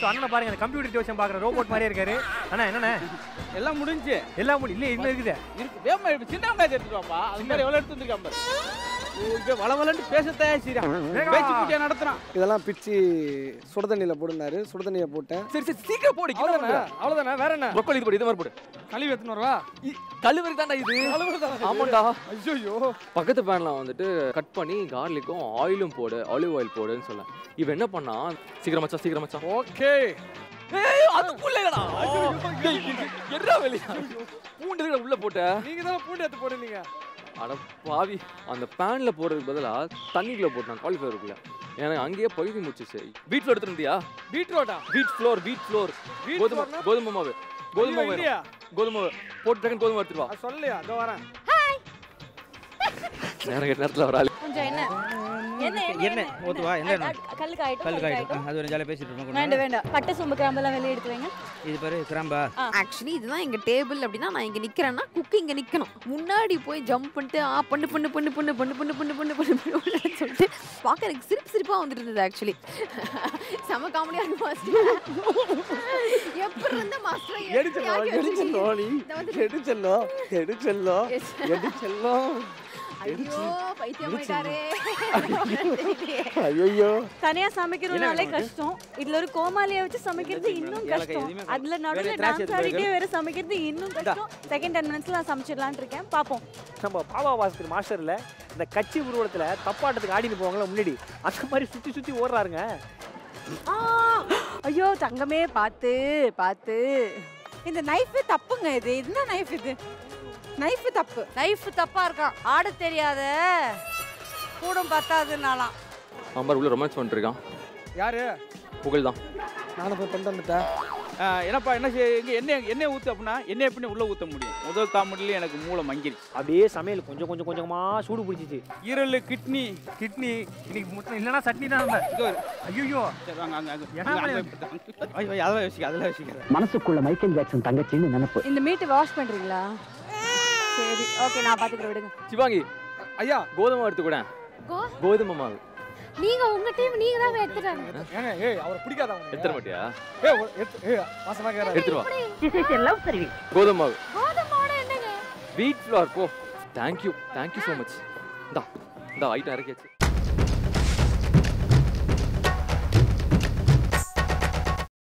So அண்ணனை பாருங்க அந்த கம்ப்யூட்டர் டியூஷன் பார்க்குற ரோபோட் மாதிரியே இருக்காரு அண்ணா என்னண்ணே எல்லாம் முடிஞ்சு எல்லாம் முடி இல்லை இன்னும் இருக்குது இருக்கு வேமா இப்ப சின்ன வெங்காயத்தை எடுத்துட்டு வாப்பா அது மாதிரி எவ்வளவு எடுத்து வந்திருக்கான் பாரு ஓ, இப்ப வளவலன்னு பேச தயாரிச்சிடான் பேச்சு குட்டியா நடத்துறான் இதெல்லாம் பிச்சு சுட தண்ணியில் போடுனாரு சுட தண்ணியை போட்டேன் சரி சரி சீக்கிரம் போடு அவ்வளோதானே அவ்வளோதானே வேற என்ன ப்ரொக்கோலி இது போடு இது மாதிரி போடு கழுவி எடுத்துன்னு வரவா கழுவரி தான்டா இது ஆமாண்டா ஐயோ பக்கத்து பேன்ல வந்துட்டு கட் பண்ணி கார்லிக்கும் ஆயிலும் போடு ஆலிவ் ஆயில் போடுன்னு சொல்ல இவன் என்ன பண்ணா சீக்கிரம் மச்சான் சீக்கிரம் மச்சான் ஓகே ஏய் அதுக்குள்ளடா என்ன வெளியா பூண்டு எதுக்குடா உள்ள போட்ட நீங்க தான் பூண்டு எடுத்து போடுனீங்க அட பாவி அந்த பேன்ல போடுறதுக்கு பதிலா தண்ணிக்குள்ள போட்டான் காலிஃபிளவருக்குள்ள எனக்கு அங்கேயே பகுதி முடிச்சிச்சு வீட் ஃப்ளோர் எடுத்துருந்தியா பீட்ரூட்டா வீட் ஃப்ளோர் வீட் ஃப்ளோர் Wheat கோதுமை flour-னா? கோதுமை மாவு கோதுமை ஐயோ, மாவு இல்லையா? வேணும். கோதுமை மாவு போட்டு டக்குன்னு கோதுமை எடுத்துட்டு வா அது சொல்லலையா இதோ வரேன் நேரம் கெட்ட நேரத்துல ஒரு ஆளு கொஞ்சம் என்ன என்ன என்ன ஊத்துவா என்ன அ- அ- கல்லு காயிட்டும் கல் கல்லு காய்டும் காயிட்டும் அது ஒரு ஜாலியாக பேசிட்டு இருக்கோம் கொஞ்ச வேண்டாம் நேரம். வேண்டாம் பட்டை சோம்பு கிராம்பெல்லாம் வெளியே எடுத்து வைங்க இது பாரு கிராம்பா ஆக்சுவலி இதுதான் எங்க டேபிள் அப்படின்னா நான் இங்க நிக்கிறேன்னா குக்கு இங்க நிக்கணும் முன்னாடி போய் ஜம்ப் பண்ணிட்டு ஆ பண்ணு பண்ணு பண்ணு பண்ணு பண்ணு பண்ணு பண்ணு பண்ணு பண்ணு பண்ணு சொல்லிட்டு பார்க்க எனக்கு சிரிப்பு சிரிப்பா வந்துட்டு இருந்தது ஆக்சுவலி செம காமெடியா இருக்கு மாஸ்டர் எப்படி இருந்த மாஸ்டர் எடுச்சல்லோ எடுச்சல்லோ நீ எடுச்சல்லோ எடுச்சல்லோ எடுச்சல்லோ ஐயோ பைத்தியம் போயிட்டாரே ஐயோ தனியா சமைக்கிறதுனாலே என்ன கஷ்டம் இதுல ஒரு கோமாளியை வச்சு சமைக்கிறது இன்னும் ஏலக்காய் கஷ்டம் எதுவுமே அதுல நடுவுல வேற திராட்சை டான்ஸ் ஆடிட்டே எடுத்து வேற சமைக்கிறது இன்னும் கஷ்டம் செகண்ட் டென் மினிட்ஸ்ல நான் சமைச்சிடலாம்னு இருக்கேன் பாப்போம் நம்ம பாபா பாஸ்கர் மாஸ்டர்ல இந்த கட்சி உருவத்துல தப்பாட்டத்துக்கு ஆடின்னு போவாங்களா முன்னாடி அந்த மாதிரி சுத்தி சுத்தி ஓடுறாருங்க ஆ! ஐயோ தங்கமே பார்த்து பார்த்து இந்த நைஃப் தப்புங்க இது என்ன நைஃப் இது நைஃப் தப்பு நைஃப் தப்பா இருக்கான் ஆட தெரியாத கூடம் பத்தாதுனாலாம் அம்பார் உள்ள ரொமான்ஸ் பண்ணிட்டு இருக்கான் யாரு புகழ் தான் நானும் போய் பண்ணிட்டு வந்துட்டேன் ஆ, என்னப்பா என்ன செய்ய இங்க எண்ணெய் எண்ணெய் ஊத்து அப்படின்னா எண்ணெய் எப்படி உள்ள ஊத்த முடியும் முதல் காமெடியில எனக்கு மூளை மங்கிருச்சு அப்படியே சமையல் கொஞ்சம் கொஞ்சம் கொஞ்சமா சூடு பிடிச்சிச்சு ஈரல் கிட்னி கிட்னி இன்னைக்கு முட்டை இல்லைன்னா சட்னி தான் நம்ம இது ஒரு ஐயோ சரி, வாங்க அங்க அங்க ஏன்னா அங்க, அங்க ஐயோ, ஐயோ, அதெல்லாம் யோசிக்க அதெல்லாம் யோசிக்கிறேன் மனசுக்குள்ள மைக்கேல் ஜாக்சன் தங்கச்சின்னு நினைப்பு இந்த மீட் வாஷ் பண்றீங்களா சரி ஓகே நான் பாத்துக்கிறேன் விடுங்க சிவாங்கி ஐயா கோதுமை மாவு எடுத்து கூட கோ- கோதுமை மாவு நீங்க உங்க டீம் நீங்க தான் எடுத்துட்டாங்க ஏங்க ஏய் அவரை பிடிக்காத அவனுக்கு எடுத்துட மாட்டியா ஏய் ஒரு- எடுத்து ஏய் மாசமா கேக்குறாரு எடுத்துட்டு வா கோதுமை மாவு கோதுமாவோட என்னங்க வீட் ஃப்ளவர் போ தேங்க்யூ தேங்க்யூ ஸோ மச் இந்தா இந்த ஐட்டம் இறக்கியாச்சு